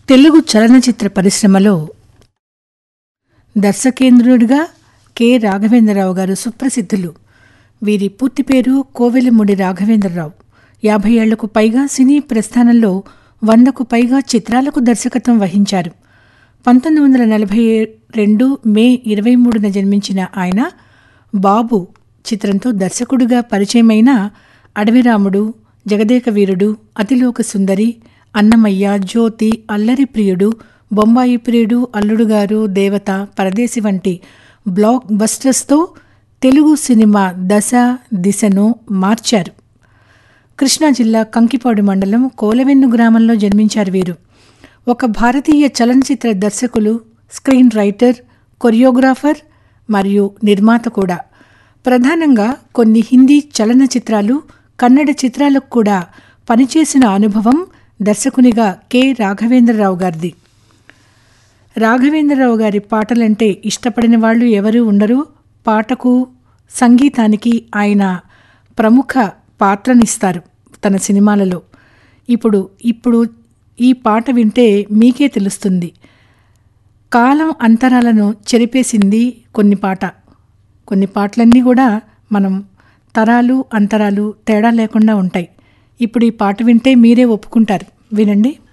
తెలుగు చలనచిత్ర పరిశ్రమలో దర్శకేంద్రుడిగా కె రాఘవేంద్రరావు గారు సుప్రసిద్ధులు వీరి పూర్తి పేరు కోవెలముడి రాఘవేంద్రరావు యాభై ఏళ్లకు పైగా సినీ ప్రస్థానంలో వందకు పైగా చిత్రాలకు దర్శకత్వం వహించారు పంతొమ్మిది వందల నలభై రెండు మే ఇరవై మూడున జన్మించిన ఆయన బాబు చిత్రంతో దర్శకుడిగా పరిచయమైన అడవిరాముడు జగదేక వీరుడు అతిలోక సుందరి అన్నమయ్య జ్యోతి అల్లరి ప్రియుడు బొంబాయి ప్రియుడు అల్లుడుగారు దేవత పరదేశి వంటి బ్లాక్ బస్టర్స్తో తెలుగు సినిమా దశ దిశను మార్చారు కృష్ణా జిల్లా కంకిపాడు మండలం కోలవెన్ను గ్రామంలో జన్మించారు వీరు ఒక భారతీయ చలనచిత్ర దర్శకులు స్క్రీన్ రైటర్ కొరియోగ్రాఫర్ మరియు నిర్మాత కూడా ప్రధానంగా కొన్ని హిందీ చలనచిత్రాలు కన్నడ చిత్రాలకు కూడా పనిచేసిన అనుభవం దర్శకునిగా కె రాఘవేంద్రరావు గారిది రాఘవేంద్రరావు గారి పాటలంటే ఇష్టపడిన వాళ్ళు ఎవరూ ఉండరు పాటకు సంగీతానికి ఆయన ప్రముఖ పాత్రనిస్తారు తన సినిమాలలో ఇప్పుడు ఇప్పుడు ఈ పాట వింటే మీకే తెలుస్తుంది కాలం అంతరాలను చెరిపేసింది కొన్ని పాట కొన్ని పాటలన్నీ కూడా మనం తరాలు అంతరాలు తేడా లేకుండా ఉంటాయి ఇప్పుడు ఈ పాట వింటే మీరే ఒప్పుకుంటారు వినండి